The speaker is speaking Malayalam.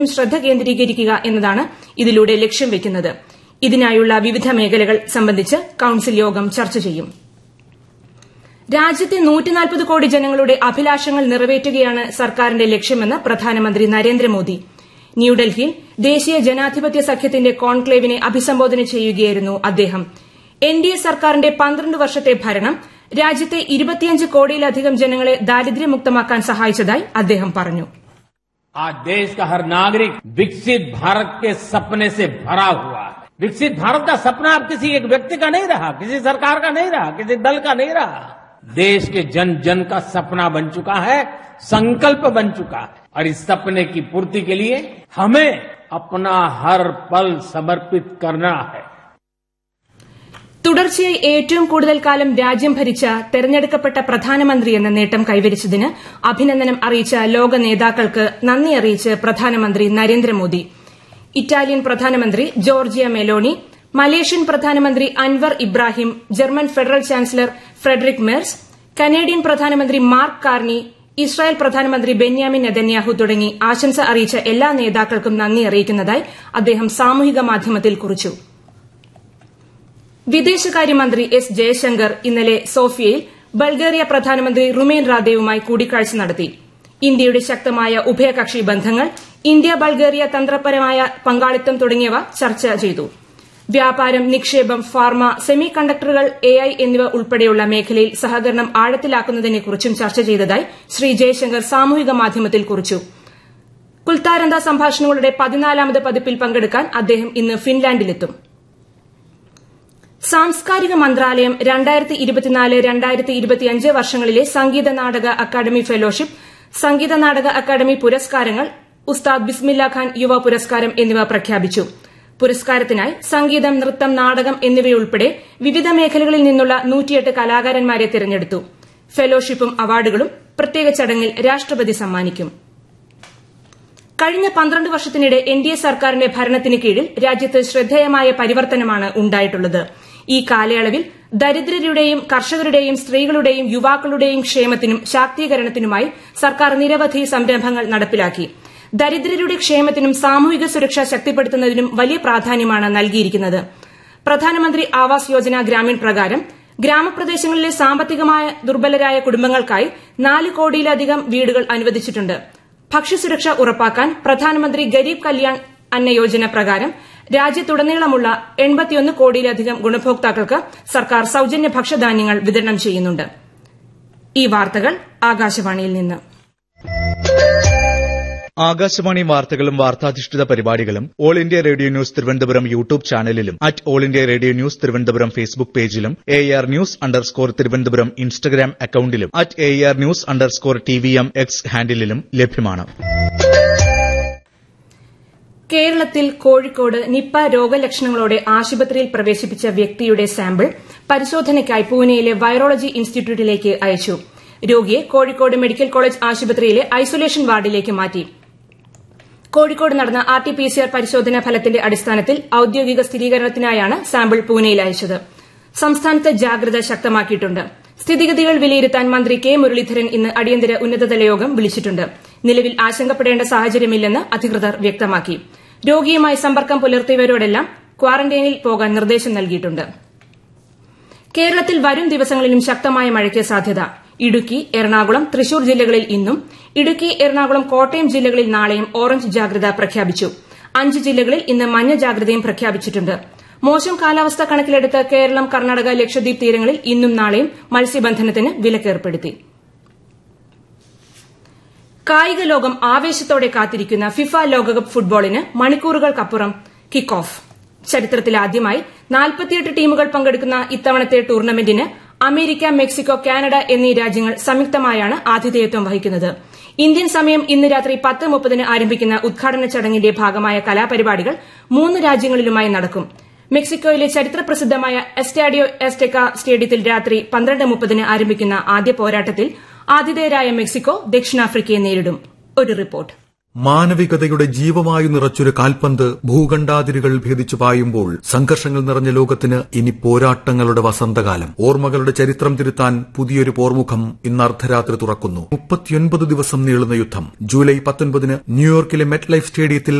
ശ്രദ്ധ കേന്ദ്രീകരിക്കുക എന്നതാണ് ഇതിലൂടെ ലക്ഷ്യം വയ്ക്കുന്നത് ഇതിനായുള്ള വിവിധ മേഖലകൾ സംബന്ധിച്ച് കൌൺസിൽ യോഗം ചർച്ച ചെയ്യും രാജ്യത്തെ കോടി ജനങ്ങളുടെ അഭിലാഷങ്ങൾ നിറവേറ്റുകയാണ് സർക്കാരിന്റെ ലക്ഷ്യമെന്ന് പ്രധാനമന്ത്രി നരേന്ദ്രമോദി ന്യൂഡൽഹിയിൽ ദേശീയ ജനാധിപത്യ സഖ്യത്തിന്റെ കോൺക്ലേവിനെ അഭിസംബോധന ചെയ്യുകയായിരുന്നു അദ്ദേഹം എൻഡിഎ സർക്കാരിന്റെ പന്ത്രണ്ട് വർഷത്തെ ഭരണം രാജ്യത്തെ ഇരുപത്തിയഞ്ച് കോടിയിലധികം ജനങ്ങളെ ദാരിദ്ര്യമുക്തമാക്കാൻ സഹായിച്ചതായി അദ്ദേഹം പറഞ്ഞു आज देश का हर नागरिक विकसित भारत के सपने से भरा हुआ है विकसित भारत का सपना अब किसी एक व्यक्ति का नहीं रहा किसी सरकार का नहीं रहा किसी दल का नहीं रहा देश के जन जन का सपना बन चुका है संकल्प बन चुका है और इस सपने की पूर्ति के लिए हमें अपना हर पल समर्पित करना है തുടർച്ചയായി ഏറ്റവും കൂടുതൽ കാലം രാജ്യം ഭരിച്ച തെരഞ്ഞെടുക്കപ്പെട്ട പ്രധാനമന്ത്രി എന്ന നേട്ടം കൈവരിച്ചതിന് അഭിനന്ദനം അറിയിച്ച ലോക നേതാക്കൾക്ക് നന്ദി അറിയിച്ച് പ്രധാനമന്ത്രി നരേന്ദ്രമോദി ഇറ്റാലിയൻ പ്രധാനമന്ത്രി ജോർജിയ മെലോണി മലേഷ്യൻ പ്രധാനമന്ത്രി Anwar Ibrahim German federal chancellor Friedrich Merz Canadian പ്രധാനമന്ത്രി മാർക്ക് കാർണി ഇസ്രായേൽ പ്രധാനമന്ത്രി ബെന്യാമിൻ നെതന്യാഹു തുടങ്ങി ആശംസ അറിയിച്ച എല്ലാ നേതാക്കൾക്കും നന്ദി അറിയിക്കുന്നതായി അദ്ദേഹം സാമൂഹിക മാധ്യമത്തിൽ കുറിച്ചു വിദേശകാര്യമന്ത്രി എസ് ജയശങ്കർ ഇന്നലെ സോഫിയയിൽ ബൾഗേറിയ പ്രധാനമന്ത്രി റുമേൻ റാദേവുമായി കൂടിക്കാഴ്ച നടത്തി ഇന്ത്യയുടെ ശക്തമായ ഉഭയകക്ഷി ബന്ധങ്ങൾ ഇന്ത്യ ബൾഗേറിയ തന്ത്രപരമായ പങ്കാളിത്തം തുടങ്ങിയവ ചർച്ച ചെയ്തു വ്യാപാരം നിക്ഷേപം ഫാർമ സെമി കണ്ടക്ടറുകൾ എഐ എന്നിവ ഉൾപ്പെടെയുള്ള മേഖലയിൽ സഹകരണം ആഴത്തിലാക്കുന്നതിനെക്കുറിച്ചും ചർച്ച ചെയ്തതായി ശ്രീ ജയശങ്കർ സാമൂഹിക മാധ്യമത്തിൽ കുറിച്ചു കുൽത്താരന്ത സംഭാഷണങ്ങളുടെ പതിനാലാമത് പതിപ്പിൽ പങ്കെടുക്കാൻ അദ്ദേഹം ഇന്ന് ഫിൻലാൻഡിലെത്തും സാംസ്കാരിക മന്ത്രാലയം രണ്ടായിരത്തി ഇരുപത്തിനാല് രണ്ടായിരത്തി ഇരുപത്തിയഞ്ച് വർഷങ്ങളിലെ സംഗീത നാടക അക്കാദമി ഫെലോഷിപ്പ് സംഗീത നാടക അക്കാദമി പുരസ്കാരങ്ങൾ ഉസ്താദ് ബിസ്മില്ല ഖാൻ യുവ പുരസ്കാരം എന്നിവ പ്രഖ്യാപിച്ചു പുരസ്കാരത്തിനായി സംഗീതം നൃത്തം നാടകം എന്നിവയുൾപ്പെടെ വിവിധ മേഖലകളിൽ നിന്നുള്ള നൂറ്റിയെട്ട് കലാകാരന്മാരെ തിരഞ്ഞെടുത്തു ഫെലോഷിപ്പും അവാർഡുകളും പ്രത്യേക ചടങ്ങിൽ രാഷ്ട്രപതി സമ്മാനിക്കും കഴിഞ്ഞ പന്ത്രണ്ട് വർഷത്തിനിടെ എൻഡിഎ സർക്കാരിന്റെ ഭരണത്തിന് കീഴിൽ രാജ്യത്ത് ശ്രദ്ധേയമായ പരിവർത്തനമാണ് ഉണ്ടായിട്ടുള്ളത് ഈ കാലയളവിൽ ദരിദ്രരുടെയും കർഷകരുടെയും സ്ത്രീകളുടെയും യുവാക്കളുടെയും ക്ഷേമത്തിനും ശാക്തീകരണത്തിനുമായി സർക്കാർ നിരവധി സംരംഭങ്ങൾ നടപ്പിലാക്കി ദരിദ്രരുടെ ക്ഷേമത്തിനും സാമൂഹിക സുരക്ഷ ശക്തിപ്പെടുത്തുന്നതിനും വലിയ പ്രാധാന്യമാണ് നൽകിയിരിക്കുന്നത് പ്രധാനമന്ത്രി ആവാസ് യോജന ഗ്രാമീൺ പ്രകാരം ഗ്രാമപ്രദേശങ്ങളിലെ സാമ്പത്തികമായ ദുർബലരായ കുടുംബങ്ങൾക്കായി നാല് കോടിയിലധികം വീടുകൾ അനുവദിച്ചിട്ടുണ്ട് ഭക്ഷ്യസുരക്ഷ ഉറപ്പാക്കാൻ പ്രധാനമന്ത്രി ഗരീബ് കല്യാൺ അന്ന യോജന പ്രകാരം രാജ്യത്തുടനീളമുള്ള എൺപത്തിയൊന്ന് കോടിയിലധികം ഗുണഭോക്താക്കൾക്ക് സർക്കാർ സൌജന്യ ഭക്ഷ്യധാന്യങ്ങൾ വിതരണം ചെയ്യുന്നുണ്ട് ഈ വാർത്തകൾ ആകാശവാണിയിൽ നിന്ന് ആകാശവാണി വാർത്തകളും വാർത്താധിഷ്ഠിത പരിപാടികളും all India radio news Thiruvananthapuram YouTube ചാനലിലും at all India radio news Thiruvananthapuram Facebook പേജിലും A R news underscore Thiruvananthapuram Instagram അക്കൌണ്ടിലും at A R news underscore T V M X ഹാൻഡിലും ലഭ്യമാണ് കേരളത്തിൽ കോഴിക്കോട് നിപ്പ രോഗലക്ഷണങ്ങളോടെ ആശുപത്രിയിൽ പ്രവേശിപ്പിച്ച വ്യക്തിയുടെ സാമ്പിൾ പരിശോധനയ്ക്കായി പൂനെയിലെ വൈറോളജി ഇൻസ്റ്റിറ്റ്യൂട്ടിലേക്ക് അയച്ചു രോഗിയെ കോഴിക്കോട് മെഡിക്കൽ കോളേജ് ആശുപത്രിയിലെ ഐസൊലേഷൻ വാർഡിലേക്ക് മാറ്റി കോഴിക്കോട് നടന്ന R T P C R പരിശോധനാ ഫലത്തിന്റെ അടിസ്ഥാനത്തിൽ ഔദ്യോഗിക സ്ഥിരീകരണത്തിനായാണ് സാമ്പിൾ പൂനെയിൽ അയച്ചത് സംസ്ഥാനത്ത് ജാഗ്രത ശക്തമാക്കിയിട്ടുണ്ട് സ്ഥിതിഗതികൾ വിലയിരുത്താൻ മന്ത്രി കെ മുരളീധരൻ ഇന്ന് അടിയന്തര ഉന്നതതല യോഗം വിളിച്ചിട്ടുണ്ട് നിലവിൽ ആശങ്കപ്പെടേണ്ട സാഹചര്യമില്ലെന്ന് അധികൃതർ വ്യക്തമാക്കി രോഗിയുമായി സമ്പർക്കം പുലർത്തിയവരോടെല്ലാം ക്വാറന്റൈനിൽ പോകാൻ നിർദ്ദേശം നൽകിയിട്ടുണ്ട് കേരളത്തിൽ വരും ദിവസങ്ങളിലും ശക്തമായ മഴയ്ക്ക് സാധ്യത ഇടുക്കി എറണാകുളം തൃശൂർ ജില്ലകളിൽ ഇന്നും ഇടുക്കി എറണാകുളം കോട്ടയം ജില്ലകളിൽ നാളെയും ഓറഞ്ച് ജാഗ്രത പ്രഖ്യാപിച്ചു അഞ്ച് ജില്ലകളിൽ ഇന്ന് മഞ്ഞ ജാഗ്രതയും പ്രഖ്യാപിച്ചിട്ടുണ്ട് മോശം കാലാവസ്ഥ കണക്കിലെടുത്ത് കേരളം കർണാടക ലക്ഷദ്വീപ് തീരങ്ങളിൽ ഇന്നും നാളെയും മത്സ്യബന്ധനത്തിന് വിലക്കേർപ്പെടുത്തി കായിക ലോകം ആവേശത്തോടെ കാത്തിരിക്കുന്ന ഫിഫ ലോകകപ്പ് ഫുട്ബോളിന് മണിക്കൂറുകൾക്കപ്പുറം കിക്ക് ഓഫ് ചരിത്രത്തിലാദ്യമായി നാൽപ്പത്തിയെട്ട് ടീമുകൾ പങ്കെടുക്കുന്ന ഇത്തവണത്തെ ടൂർണമെന്റിന് അമേരിക്ക മെക്സിക്കോ കാനഡ എന്നീ രാജ്യങ്ങൾ സംയുക്തമായാണ് ആതിഥേയത്വം വഹിക്കുന്നത് ഇന്ത്യൻ സമയം ഇന്ന് രാത്രി പത്ത് മുപ്പതിന് ആരംഭിക്കുന്ന ഉദ്ഘാടന ചടങ്ങിന്റെ ഭാഗമായ കലാപരിപാടികൾ മൂന്ന് രാജ്യങ്ങളിലുമായി നടക്കും മെക്സിക്കോയിലെ ചരിത്രപ്രസിദ്ധമായ എസ്റ്റാഡിയോ എസ്റ്റെക്ക സ്റ്റേഡിയത്തിൽ രാത്രി പന്ത്രണ്ട് മുപ്പതിന് ആരംഭിക്കുന്ന ആദ്യ പോരാട്ടത്തിൽ ആതിഥേയരായ മെക്സിക്കോ ദക്ഷിണാഫ്രിക്കയെ നേരിടും ഒരു റിപ്പോർട്ട് മാനവികതയുടെ ജീവമായു നിറച്ചൊരു കാൽപന്ത് ഭൂഖണ്ഡാതിരുകൾ ഭേദിച്ചു പായുമ്പോൾ സംഘർഷങ്ങൾ നിറഞ്ഞ ലോകത്തിന് ഇനി പോരാട്ടങ്ങളുടെ വസന്തകാലം ഓർമ്മകളുടെ ചരിത്രം തിരുത്താൻ പുതിയൊരു പോർമുഖം ഇന്ന് അർദ്ധരാത്രി തുറക്കുന്നു മുപ്പത്തിയൊൻപത് ദിവസം നീളുന്ന യുദ്ധം ജൂലൈ പത്തൊൻപതിന് ന്യൂയോർക്കിലെ മെറ്റ് ലൈഫ് സ്റ്റേഡിയത്തിൽ